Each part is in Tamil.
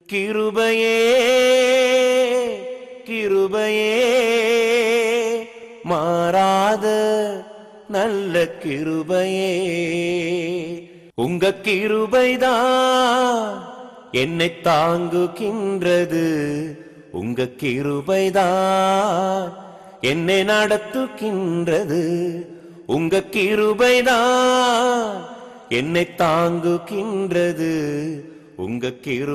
கிருபையே கிருபையே மாறாத நல்ல கிருபையே உங்க கிருபைதான் என்னை தாங்குகின்றது உங்க கிருபைதான் என்னை நடத்துகின்றது உங்க கிருபைதான் என்னை தாங்குகின்றது உங்க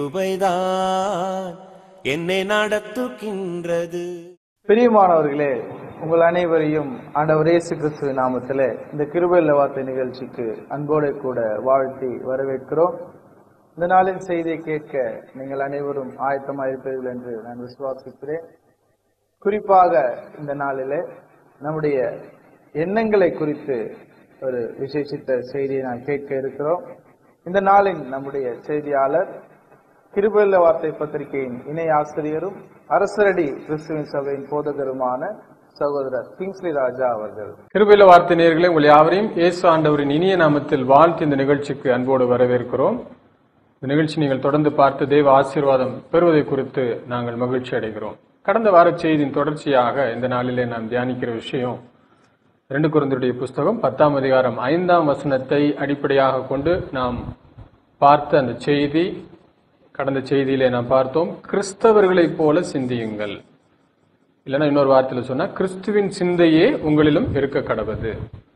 கிருபைதான் என்னை நடத்துகின்றது பிரியமானவர்களே உங்கள் அனைவரையும் ஆண்டவர் இயேசு கிறிஸ்துவின் நாமத்திலே இந்த கிருபையில வார்த்தை நிகழ்ச்சிக்கு அன்போடு கூட வாழ்த்தி வரவேற்கிறோம் இந்த நாளின் செய்தியை கேட்க நீங்கள் அனைவரும் ஆயத்தமாயிருப்பீர்கள் என்று நான் விசுவாசிக்கிறேன் குறிப்பாக இந்த நாளிலே நம்முடைய எண்ணங்களை குறித்து ஒரு விசேஷித்த செய்தியை நான் கேட்க இருக்கிறோம் இந்த நாளின் நம்முடைய செய்தியாளர் கிருபல்ல வார்த்தை பத்திரிகையின் இணை ஆசிரியரும் அரசரடி கிறிஸ்துவின் சபையின் போதகருமான சகோதரர் கிங்ஸ்லி ராஜா அவர்கள் கிருபையில வார்த்தை நேயர்களே உங்கள் யாவரையும் இயேசு ஆண்டவரின் இனிய நாமத்தில் வாழ்த்து இந்த நிகழ்ச்சிக்கு அன்போடு வரவேற்கிறோம் இந்த நிகழ்ச்சி நீங்கள் தொடர்ந்து பார்த்து தெய்வ ஆசீர்வாதம் பெறுவதை குறித்து நாங்கள் மகிழ்ச்சி அடைகிறோம் கடந்த வார செய்தியின் தொடர்ச்சியாக இந்த நாளிலே நாம் தியானிக்கிற விஷயம் ரெண்டு குருந்தருடைய புஸ்தகம் பத்தாம் அதிகாரம் ஐந்தாம் வசனத்தை அடிப்படையாக கொண்டு நாம் பார்த்த அந்த செய்தி கடந்த செய்தியிலே நாம் பார்த்தோம் கிறிஸ்தவர்களைப் போல சிந்தியுங்கள் இல்லைன்னா இன்னொரு வார்த்தையில சொன்னா கிறிஸ்துவின் சிந்தையே உங்களிலும் இருக்க கடவுது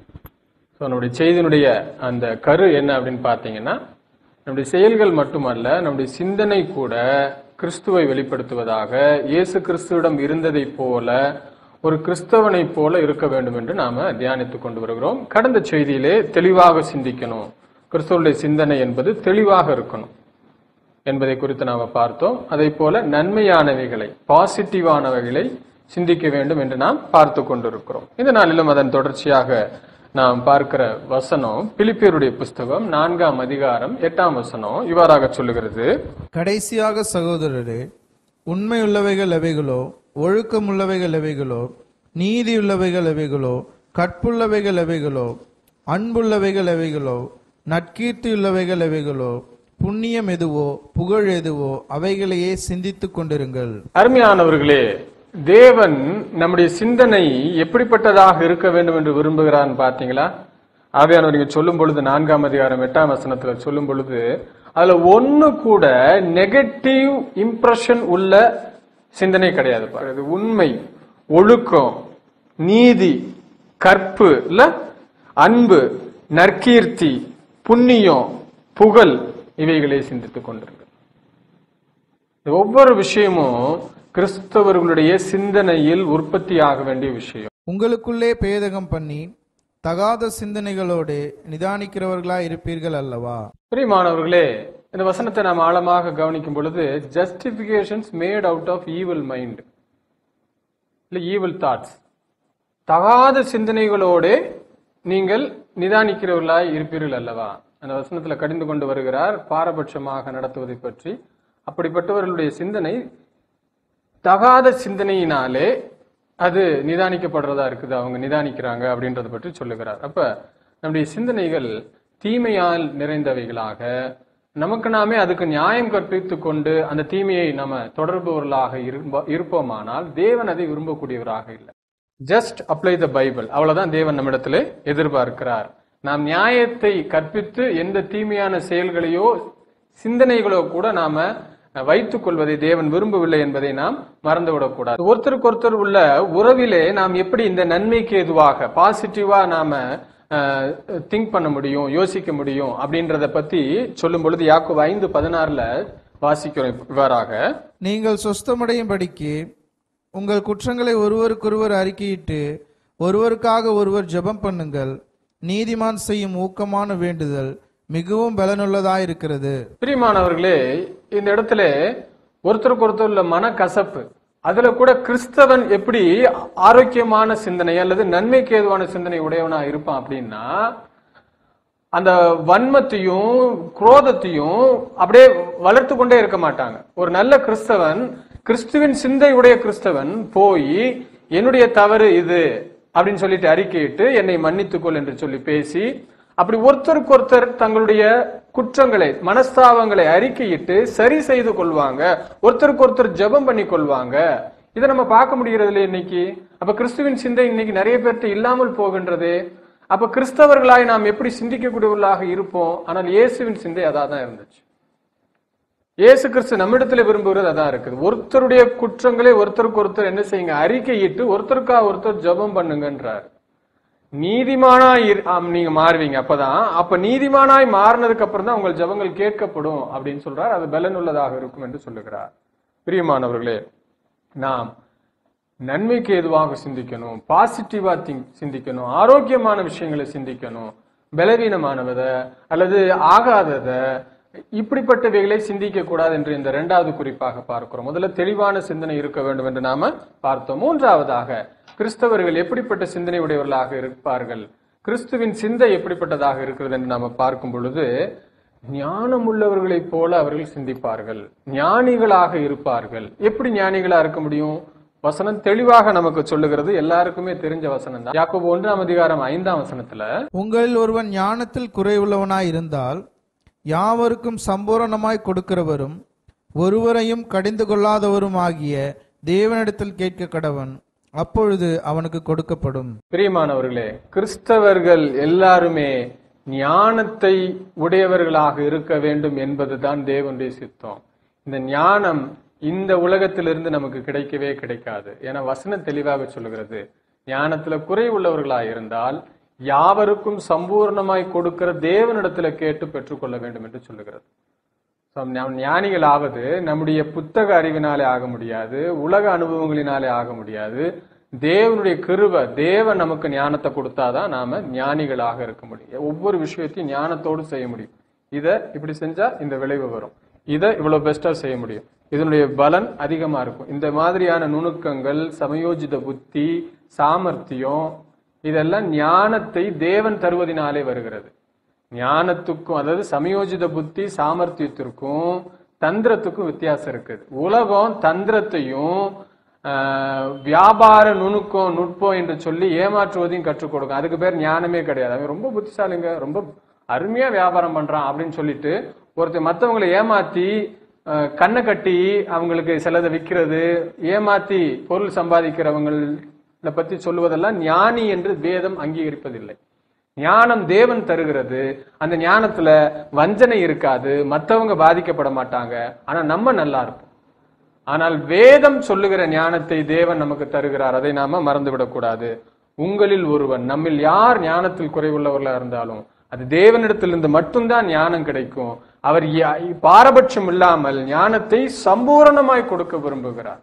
ஸோ நம்முடைய செய்தியினுடைய அந்த கரு என்ன அப்படின்னு பார்த்தீங்கன்னா நம்முடைய செயல்கள் மட்டுமல்ல நம்முடைய சிந்தனை கூட கிறிஸ்துவை வெளிப்படுத்துவதாக இயேசு கிறிஸ்துவிடம் இருந்ததைப் போல ஒரு கிறிஸ்தவனைப் போல இருக்க வேண்டும் என்று நாம தியானித்துக் கொண்டு வருகிறோம் கடந்த செய்தியிலே தெளிவாக சிந்திக்கணும் கிறிஸ்துவனுடைய சிந்தனை என்பது தெளிவாக இருக்கணும் என்பதை குறித்து நாம பார்த்தோம் அதே போல நன்மையானவைகளை பாசிட்டிவானவைகளை சிந்திக்க வேண்டும் என்று நாம் பார்த்து கொண்டிருக்கிறோம் இந்த நாளிலும் அதன் தொடர்ச்சியாக நாம் பார்க்கிற வசனம் பிலிப்பியருடைய புஸ்தகம் நான்காம் அதிகாரம் எட்டாம் வசனம் இவ்வாறாக சொல்லுகிறது கடைசியாக சகோதரரே உண்மையுள்ளவைகள் எவைகளோ ஒழுக்கமுள்ளவைகள் எவைகளோ நீதியுள்ளவைகள் எவைகளோ கற்புள்ளவைகள் எவைகளோ அன்புள்ளவைகள் எவைகளோ நற்கீர்த்தியுள்ளவைகள் எவைகளோ புண்ணியம் எதுவோ புகழ் எதுவோ அவைகளையே சிந்தித்துக் கொண்டிருங்கள் அருமையானவர்களே தேவன் நம்முடைய சிந்தனை எப்படிப்பட்டதாக இருக்க வேண்டும் என்று விரும்புகிறான்னு பார்த்தீங்களா ஆவியானவர் இங்க சொல்லும் பொழுது நான்காம் அதிகாரம் எட்டாம் வசனத்துல சொல்லும் பொழுது அதுல ஒண்ணு கூட நெகட்டிவ் இம்ப்ரெஷன் உள்ள சிந்தனை கிடையாது பாரு. அது உண்மை ஒழுக்கம் நீதி கற்பு இல்ல அன்பு நற்கீர்த்தி புண்ணியம் புகழ் இவைகளை சிந்தித்துக் கொண்டிருங்கள் இந்த ஒவ்வொரு விஷயமும் கிறிஸ்தவர்களுடைய சிந்தனையில் உற்பத்தி ஆக வேண்டிய விஷயம் உங்களுக்குள்ளே பேதகம் பண்ணி தகாத சிந்தனைகளோடு நிதானிக்கிறவர்களாய் இருப்பீர்கள் அல்லவா பிரியமானவர்களே இந்த வசனத்தை நாம் ஆழமாக கவனிக்கும் பொழுது justifications made out of evil mind இல்ல ஈவில் தாட்ஸ் தகாத சிந்தனைகளோடு நீங்கள் நிதானிக்கிறவர்களாய் இருப்பீர்கள் அல்லவா அந்த வசனத்துல கடிந்து கொண்டு வருகிறார் பாரபட்சமாக நடத்துவதை பற்றி அப்படிப்பட்டவர்களுடைய சிந்தனை தகாத சிந்தனையினாலே அது நிதானிக்கப்படுறதா இருக்குது அவங்க நிதானிக்கிறாங்க அப்படின்றத பற்றி சொல்லுகிறார் அப்ப நம்முடைய சிந்தனைகள் தீமையால் நிறைந்தவைகளாக நமக்கு நாமே அதுக்கு நியாயம் கற்பித்து கொண்டு அந்த தீமையை நம்ம தொடர்பவர்களாக இருப்ப- இருப்போமானால் தேவன் அதை விரும்பக்கூடியவராக இல்லை ஜஸ்ட் அப்ளை த பைபிள் அவ்வளவுதான் தேவன் நம்மிடத்திலே எதிர்பார்க்கிறார் நாம் நியாயத்தை கற்பித்து எந்த தீமையான செயல்களையோ சிந்தனைகளோ கூட நாம வைத்துக் கொள்வதை தேவன் விரும்பவில்லை என்பதை நாம் மறந்துவிடக்கூடாது ஒருத்தருக்கு ஒருத்தர் உள்ள உறவிலே நாம் எப்படி இந்த நன்மைக்கு எதுவாக பாசிட்டிவா நாம திங்க் பண்ண முடியும் யோசிக்க முடியும் அப்படின்றத பத்தி சொல்லும் பொழுது யாக்கோபு ஐந்து பதினாறுல வாசிக்கிறோம் இவ்வாறாக நீங்கள் சொஸ்தமடையும்படிக்கு உங்கள் குற்றங்களை ஒருவருக்கொருவர் அறிக்கையிட்டு ஒருவருக்காக ஒருவர் ஜெபம் பண்ணுங்கள் நீதிமான் செய்யும் ஊக்கமான வேண்டுதல் மிகவும் பலனுள்ளதாயிருக்கிறது பிரியமானவர்களே இந்த இடத்துல ஒருத்தருக்கு ஒருத்தர் உள்ள மனக்கசப்பு அதுல கூட கிறிஸ்தவன் எப்படி ஆரோக்கியமான சிந்தனை அல்லது நன்மைக்கு ஏதுவான சிந்தனை உடையவனா இருப்பான் அப்படின்னா அந்த வன்மத்தையும் குரோதத்தையும் அப்படியே வளர்த்து கொண்டே இருக்க மாட்டாங்க ஒரு நல்ல கிறிஸ்தவன் கிறிஸ்துவின் சிந்தை உடைய கிறிஸ்தவன் போய் என்னுடைய தவறு இது அப்படின்னு சொல்லிட்டு அறிக்கையிட்டு என்னை மன்னித்துக்கொள் என்று சொல்லி பேசி அப்படி ஒருத்தருக்கு ஒருத்தர் தங்களுடைய குற்றங்களை மனஸ்தாபங்களை அறிக்கையிட்டு சரி செய்து கொள்வாங்க ஒருத்தருக்கு ஒருத்தர் ஜெபம் பண்ணி கொள்வாங்க இதை நம்ம பார்க்க முடிகிறது இல்லையா இன்னைக்கு அப்ப கிறிஸ்துவின் சிந்தை இன்னைக்கு நிறைய பேர்ட்ட இல்லாமல் போகின்றது அப்ப கிறிஸ்தவர்களாய் நாம் எப்படி சிந்திக்கக்கூடியவர்களாக இருப்போம் ஆனால் இயேசுவின் சிந்தை அதான் தான் இருந்துச்சு இயேசு கிறிஸ்து நம்மிடத்துல விரும்புகிறது அதான் இருக்குது ஒருத்தருடைய குற்றங்களை ஒருத்தருக்கு ஒருத்தர் என்ன செய்யுங்க அறிக்கையிட்டு ஒருத்தருக்கா ஒருத்தர் ஜெபம் பண்ணுங்கன்றார் நீதிமானா இரு- ஆம், நீங்க மாறுவீங்க அப்பதான் அப்ப நீதிமானாய் மாறினதுக்கு அப்புறம் தான் உங்கள் ஜெபங்கள் கேட்கப்படும் அப்படின்னு சொல்றார் அது பலனுள்ளதாக இருக்கும் என்று சொல்லுகிறார் பிரியமானவர்களே நாம் நன்மைக்கு எதுவாக சிந்திக்கணும் பாசிட்டிவா திங்க் சிந்திக்கணும் ஆரோக்கியமான விஷயங்களை சிந்திக்கணும் பலவீனமானவத அல்லது ஆகாதத இப்படிப்பட்டவைகளை சிந்திக்க கூடாது என்று இந்த இரண்டாவது குறிப்பாக பார்க்கிறோம் முதல்ல தெளிவான சிந்தனை இருக்க வேண்டும் என்று நாம பார்த்தோம் மூன்றாவதாக கிறிஸ்தவர்கள் எப்படிப்பட்ட சிந்தனை உடையவர்களாக இருப்பார்கள் கிறிஸ்துவின் சிந்தை எப்படிப்பட்டதாக இருக்கிறது என்று நாம பார்க்கும் பொழுது ஞானம் உள்ளவர்களைப் போல அவர்கள் சிந்திப்பார்கள் ஞானிகளாக இருப்பார்கள் எப்படி ஞானிகளா இருக்க முடியும் வசனம் தெளிவாக நமக்கு சொல்லுகிறது எல்லாருக்குமே தெரிஞ்ச வசனம் தான் யாக்கோபு ஒன்றாம் அதிகாரம் ஐந்தாம் வசனத்துல உங்களில் ஒருவன் ஞானத்தில் குறைவுள்ளவனாய் இருந்தால் யாவருக்கும் சம்பூரணமாய் கொடுக்கிறவரும் ஒருவரையும் கடிந்து கொள்ளாதவரும் ஆகிய தேவனிடத்தில் கேட்க கடவன் அப்பொழுது அவனுக்கு கொடுக்கப்படும் பிரியமானவர்களே கிறிஸ்தவர்கள் எல்லாருமே ஞானத்தை உடையவர்களாக இருக்க வேண்டும் என்பதுதான் தேவனுடைய சித்தம் இந்த ஞானம் இந்த உலகத்திலிருந்து நமக்கு கிடைக்கவே கிடைக்காது ஏன்னா வசனம் தெளிவாக சொல்லுகிறது ஞானத்துல குறை உள்ளவர்களாக இருந்தால் யாவருக்கும் சம்பூர்ணமாய் கொடுக்கிற தேவனிடத்துல கேட்டு பெற்றுக்கொள்ள வேண்டும் என்று சொல்லுகிறது So, நாம் ஞானிகள் ஆவது நம்முடைய புத்தக அறிவினாலே ஆக முடியாது உலக அனுபவங்களினாலே ஆக முடியாது தேவனுடைய கிருபை தேவன் நமக்கு ஞானத்தை கொடுத்தாதான் நாம ஞானிகளாக இருக்க முடியும் ஒவ்வொரு விஷயத்தையும் ஞானத்தோடு செய்ய முடியும் இதை இப்படி செஞ்சா இந்த விளைவு வரும் இதை இவ்வளவு பெஸ்டா செய்ய முடியும் இதனுடைய பலன் அதிகமா இருக்கும் இந்த மாதிரியான நுணுக்கங்கள் சமயோஜித புத்தி சாமர்த்தியம் இதெல்லாம் ஞானத்தை தேவன் தருவதினாலே வருகிறது ஞானத்துக்கும் அதாவது சமயோஜித புத்தி சாமர்த்தியத்திற்கும் தந்திரத்துக்கும் வித்தியாசம் இருக்குது உலகம் தந்திரத்தையும் ஆஹ், வியாபார நுணுக்கம் நுட்பம் என்று சொல்லி ஏமாற்றுவதையும் கற்றுக் கொடுக்கும் அதுக்கு பேர் ஞானமே கிடையாது அவன் ரொம்ப புத்திசாலிங்க ரொம்ப அருமையா வியாபாரம் பண்றான் அப்படின்னு சொல்லிட்டு ஒருத்தர் மத்தவங்களை ஏமாத்தி ஆஹ், கண்ணை கட்டி அவங்களுக்கு சிலதை விற்கிறது ஏமாத்தி பொருள் சம்பாதிக்கிறவங்கள பத்தி சொல்லுவதெல்லாம் ஞானி என்று வேதம் அங்கீகரிப்பதில்லை ஞானம் தேவன் தருகிறது அந்த ஞானத்துல வஞ்சனை இருக்காது மத்தவங்க பாதிக்கப்பட மாட்டாங்க ஆனா நம்ம நல்லா இருப்போம் ஆனால் வேதம் சொல்லுகிற ஞானத்தை தேவன் நமக்கு தருகிறார் அதை நாம மறந்துவிடக் கூடாது உங்களில் ஒருவன் நம்மில் யார் ஞானத்தில் குறைவுள்ளவர்களா இருந்தாலும் அது தேவனிடத்திலிருந்து மட்டும்தான் ஞானம் கிடைக்கும் அவர் யா- பாரபட்சம் இல்லாமல் ஞானத்தை சம்பூரணமாய் கொடுக்க விரும்புகிறார்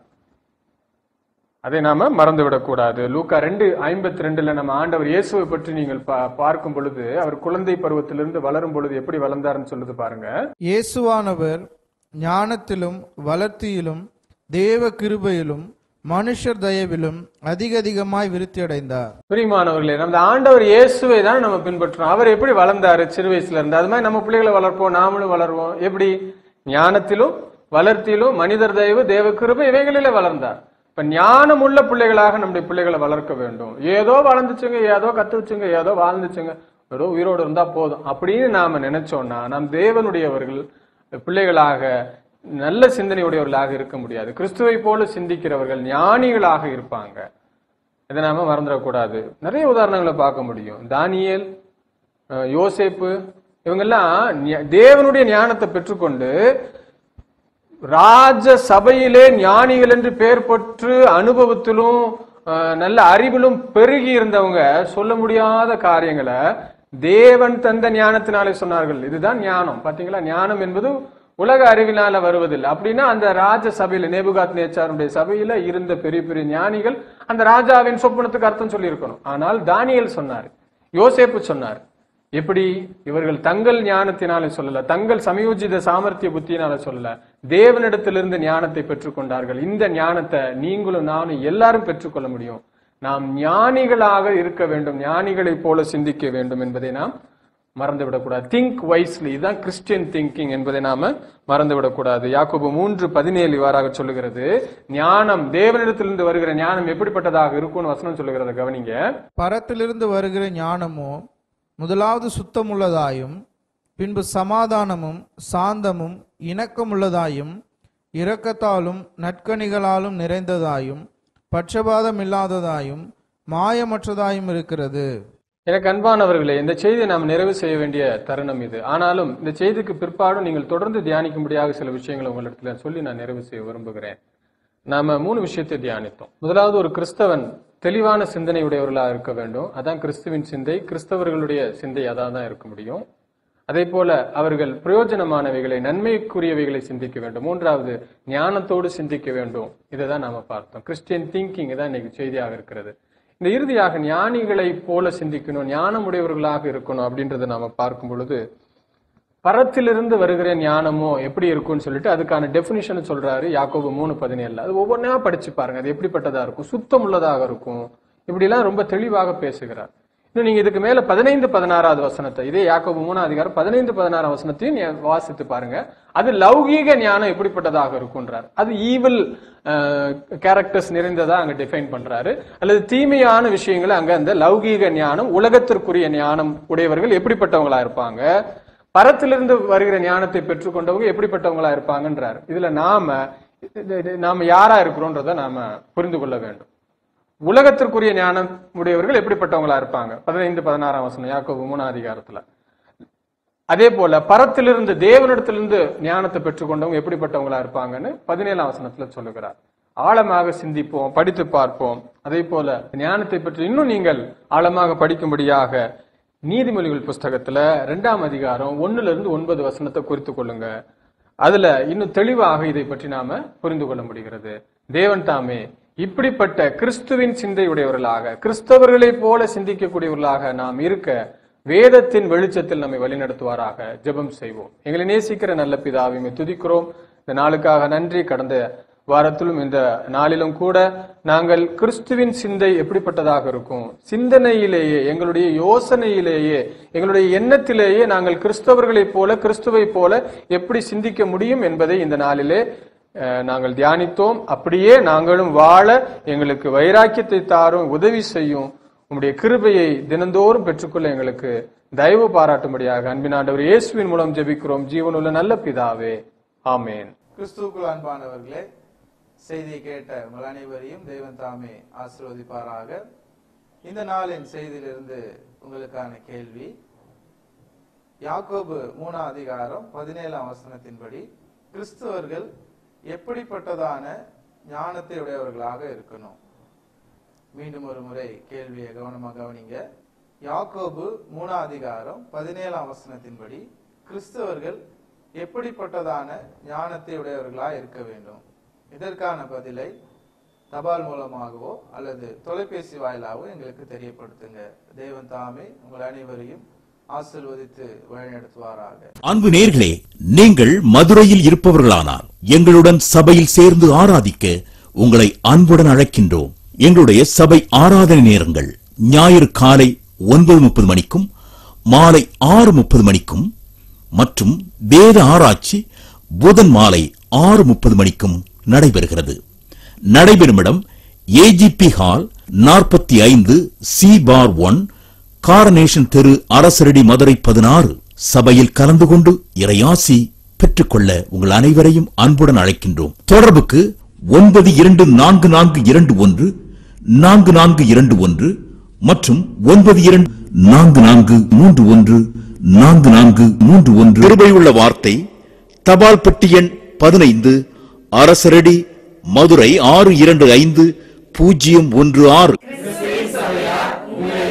அதை நாம மறந்துவிடக் கூடாது லூக்கா ரெண்டு ஐம்பத்தி ரெண்டுல நம்ம ஆண்டவர் இயேசுவை பற்றி நீங்கள் பா- பார்க்கும் பொழுது அவர் குழந்தை பருவத்திலிருந்து வளரும் பொழுது எப்படி வளர்ந்தாருன்னு சொல்லுது பாருங்க இயேசுவானவர் ஞானத்திலும் வளர்த்தியிலும் தேவ கிருபையிலும் மனுஷர் தயவிலும் அதிக அதிகமாய் விருத்தி அடைந்தார் பிரியமானவர்களே நம்ம ஆண்டவர் இயேசுவை தான் நம்ம பின்பற்றுறோம் அவர் எப்படி வளர்ந்தாரு சிறு வயசுல இருந்து அது மாதிரி நம்ம பிள்ளைகளை வளர்ப்போம் நாமளும் வளருவோம் எப்படி ஞானத்திலும் வளர்த்தியிலும் மனிதர் தயவு தேவ கிருபை இவைகளிலே வளர்ந்தார் இப்ப ஞானம் உள்ள பிள்ளைகளாக நம்முடைய பிள்ளைகளை வளர்க்க வேண்டும் ஏதோ வளர்ந்துச்சுங்க ஏதோ கத்துச்சுங்க ஏதோ வாழ்ந்துச்சுங்க ஏதோ உயிரோடு இருந்தா போதும் அப்படின்னு நாம நினைச்சோம்னா நாம் தேவனுடையவர்கள் பிள்ளைகளாக நல்ல சிந்தனையுடையவர்களாக இருக்க முடியாது கிறிஸ்துவை போல சிந்திக்கிறவர்கள் ஞானிகளாக இருப்பாங்க இதை நாம மறந்துடக்கூடாது நிறைய உதாரணங்களை பார்க்க முடியும் தானியேல் அஹ், யோசேப்பு இவங்கெல்லாம் ஞ- தேவனுடைய ஞானத்தை பெற்றுக்கொண்டு ராஜ சபையிலே ஞானிகள் என்று பெயர் பெற்று அனுபவத்திலும் அஹ், நல்ல அறிவிலும் பெருகி இருந்தவங்க சொல்ல முடியாத காரியங்களை தேவன் தந்த ஞானத்தினாலே சொன்னார்கள் இதுதான் ஞானம் பாத்தீங்களா ஞானம் என்பது உலக அறிவினால வருவதில்லை அப்படின்னா அந்த ராஜ சபையில நேபுகாத் நேச்சாருடைய சபையில இருந்த பெரிய பெரிய ஞானிகள் அந்த ராஜாவின் சொப்பனத்துக்கு அர்த்தம் சொல்லி இருக்கணும் ஆனால் தானியேல் சொன்னார் யோசேப்பு சொன்னார் எப்படி இவர்கள் தங்கள் ஞானத்தினாலே சொல்லல தங்கள் சமயோஜித சாமர்த்திய புத்தியினால சொல்லல தேவனிடத்திலிருந்து ஞானத்தை பெற்றுக்கொண்டார்கள் இந்த ஞானத்தை நீங்களும் நானும் எல்லாரும் பெற்றுக்கொள்ள முடியும் நாம் ஞானிகளாக இருக்க வேண்டும் ஞானிகளைப் போல சிந்திக்க வேண்டும் என்பதை நாம் மறந்துவிடக்கூடாது திங்க் வைஸ்லி இதுதான் கிறிஸ்டியன் திங்கிங் என்பதை நாம மறந்துவிடக்கூடாது யாக்கோபு மூன்று பதினேழு இவ்வாறாக சொல்லுகிறது ஞானம் தேவனிடத்திலிருந்து வருகிற ஞானம் எப்படிப்பட்டதாக இருக்கும்னு வசனம் சொல்லுகிறத கவனிங்க பரத்திலிருந்து வருகிற ஞானமோ முதலாவது சுத்தமுள்ளதாயும் பின்பு சமாதானமும் சாந்தமும் இணக்கமுள்ளதாயும் இரக்கத்தாலும் நற்கனிகளாலும் நிறைந்ததாயும் பட்சபாதம் இல்லாததாயும் மாயமற்றதாயும் இருக்கிறது எனக்கு அன்பானவர்களே இந்த செய்தியை நாம் நிறைவு செய்ய வேண்டிய தருணம் இது ஆனாலும் இந்த செய்திக்கு பிற்பாடும் நீங்கள் தொடர்ந்து தியானிக்கும்படியாக சில விஷயங்களை உங்களிடத்துல சொல்லி நான் நிறைவு செய்ய விரும்புகிறேன் நாம மூணு விஷயத்தை தியானித்தோம் முதலாவது ஒரு கிறிஸ்தவன் தெளிவான சிந்தனை உடையவர்களாக இருக்க வேண்டும் அதான் கிறிஸ்துவின் சிந்தை கிறிஸ்தவர்களுடைய சிந்தை அதான் தான் இருக்க முடியும் அதே போல அவர்கள் பிரயோஜனமானவைகளை நன்மைக்குரியவைகளை சிந்திக்க வேண்டும் மூன்றாவது ஞானத்தோடு சிந்திக்க வேண்டும் இதை தான் நாம பார்த்தோம் கிறிஸ்டியன் திங்கிங் தான் இன்னைக்கு செய்தியாக இருக்கிறது இந்த இறுதியாக ஞானிகளை போல சிந்திக்கணும் ஞானம் உடையவர்களாக இருக்கணும் அப்படின்றத நாம பார்க்கும் பொழுது பரத்திலிருந்து வருகிற ஞானமோ எப்படி இருக்கும்னு சொல்லிட்டு அதுக்கான டெபினிஷன் சொல்றாரு யாக்கோபு மூணு பதினேழுல அது ஒவ்வொன்றா படிச்சு பாருங்க அது எப்படிப்பட்டதா இருக்கும் சுத்தம் உள்ளதாக இருக்கும் இப்படிலாம் ரொம்ப தெளிவாக பேசுகிறார் இன்னும் நீங்க இதுக்கு மேல பதினைந்து பதினாறாவது வசனத்தை இதே யாக்கோபு மூணாம் அதிகாரம் பதினைந்து பதினாறாம் வசனத்தையும் நீ வாசித்து பாருங்க அது லௌகீக ஞானம் எப்படிப்பட்டதாக இருக்கும்ன்றார் அது ஈவில் கேரக்டர்ஸ் நிறைந்ததா அங்க டிஃபைன் பண்றாரு அல்லது தீமையான விஷயங்களை அங்க அந்த லௌகீக ஞானம் உலகத்திற்குரிய ஞானம் உடையவர்கள் எப்படிப்பட்டவங்களா இருப்பாங்க பரத்திலிருந்து வருகிற ஞானத்தை பெற்றுக்கொண்டவங்க எப்படிப்பட்டவங்களா இருப்பாங்கன்றார் இதுல நாம இது- இது- நாம யாரா இருக்கிறோன்றத நாம புரிந்து கொள்ள வேண்டும் உலகத்திற்குரிய ஞானம் உடையவர்கள் எப்படிப்பட்டவங்களா இருப்பாங்க பதினைந்து பதினாறாம் வசனம் யாக்கோபு மூணாம் அதிகாரத்துல அதே போல பரத்திலிருந்து தேவனிடத்திலிருந்து ஞானத்தை பெற்றுக்கொண்டவங்க எப்படிப்பட்டவங்களா இருப்பாங்கன்னு பதினேழாம் வசனத்துல சொல்லுகிறார் ஆழமாக சிந்திப்போம் படித்து பார்ப்போம் அதே போல ஞானத்தை பற்றி இன்னும் நீங்கள் ஆழமாக படிக்கும்படியாக நீதிமொழிகள் புஸ்தகத்துல ரெண்டாம் அதிகாரம் ஒண்ணுல இருந்து ஒன்பது வசனத்தை குறித்து கொள்ளுங்க அதுல இன்னும் தெளிவாக இதை பற்றி நாம புரிந்து கொள்ள முடிகிறது தேவன் தாமே இப்படிப்பட்ட கிறிஸ்துவின் சிந்தையுடையவர்களாக கிறிஸ்தவர்களைப் போல சிந்திக்கக்கூடியவர்களாக நாம் இருக்க வேதத்தின் வெளிச்சத்தில் நம்மை வழிநடத்துவாராக ஜெபம் செய்வோம் எங்களை நேசிக்கிற நல்ல பிதாவை துதிக்கிறோம் இந்த நாளுக்காக நன்றி கடந்த வாரத்திலும் இந்த நாளிலும் கூட நாங்கள் கிறிஸ்துவின் சிந்தை எப்படிப்பட்டதாக இருக்கும் சிந்தனையிலேயே எங்களுடைய யோசனையிலேயே எங்களுடைய எண்ணத்திலேயே நாங்கள் கிறிஸ்தவர்களைப் போல கிறிஸ்துவைப் போல எப்படி சிந்திக்க முடியும் என்பதை இந்த நாளிலே அஹ், நாங்கள் தியானித்தோம் அப்படியே நாங்களும் வாழ எங்களுக்கு வைராக்கியத்தை தாரும் உதவி செய்யும் உம்முடைய கிருபையை தினந்தோறும் பெற்றுக்கொள்ள எங்களுக்கு தயவு பாராட்டும்படியாக அன்பின் ஆண்டவர் இயேசுவின் மூலம் ஜெபிக்கிறோம் ஜீவனுள்ள நல்ல பிதாவே ஆமேன் கிறிஸ்துவுக்குள் அன்பானவர்களே செய்தியை கேட்ட உங்கள் அனைவரையும் தெய்வம் தாமே ஆசீர்வதிப்பாராக இந்த நாளின் செய்தியிலிருந்து உங்களுக்கான கேள்வி யாக்கோபு மூணாம் அதிகாரம் பதினேழாம் வசனத்தின்படி கிறிஸ்தவர்கள் எப்படிப்பட்டதான ஞானத்தை உடையவர்களாக இருக்கணும் மீண்டும் ஒரு முறை கேள்வியை கவனமாக கவனிங்க யாக்கோபு மூணாம் அதிகாரம் பதினேழாம் வசனத்தின்படி கிறிஸ்தவர்கள் எப்படிப்பட்டதான ஞானத்தை உடையவர்களாக இருக்க வேண்டும் இதற்கான பதிலை தபால் மூலமாகவோ அல்லது தொலைபேசி வாயிலாகவோ எங்களுக்கு தெரியப்படுத்துங்க தேவன் தாமே உங்கள் அனைவரையும் ஆசிர்வதித்து வழிநடத்துவாராக அன்பு நேர்களே நீங்கள் மதுரையில் இருப்பவர்களானால் எங்களுடன் சபையில் சேர்ந்து ஆராதிக்க உங்களை அன்புடன் அழைக்கின்றோம் எங்களுடைய சபை ஆராதனை நேரங்கள் ஞாயிறு காலை ஒன்பது முப்பது மணிக்கும் மாலை ஆறு முப்பது மணிக்கும் மற்றும் வேத ஆராய்ச்சி புதன் மாலை ஆறு முப்பது மணிக்கும் நடைபெறுகிறது நடைபெறும் இடம் ஏஜிபி ஹால் நாற்பத்தி ஐந்து சி பார் ஒன் காரனேஷன் தெரு அரசரடி மதுரை பதினாறு சபையில் கலந்து கொண்டு இறையாசி பெற்றுக்கொள்ள உங்கள் அனைவரையும் அன்புடன் அழைக்கின்றோம் தொடர்புக்கு ஒன்பது இரண்டு நான்கு நான்கு இரண்டு ஒன்று நான்கு நான்கு இரண்டு ஒன்று மற்றும் ஒன்பது இரண்டு நான்கு நான்கு மூன்று ஒன்று நான்கு நான்கு மூன்று ஒன்று கிருபையுள்ள வார்த்தை தபால் பெட்டி எண் பதினைந்து அரசரடி மதுரை ஆறு இரண்டு ஐந்து பூஜ்ஜியம் ஒன்று ஆறு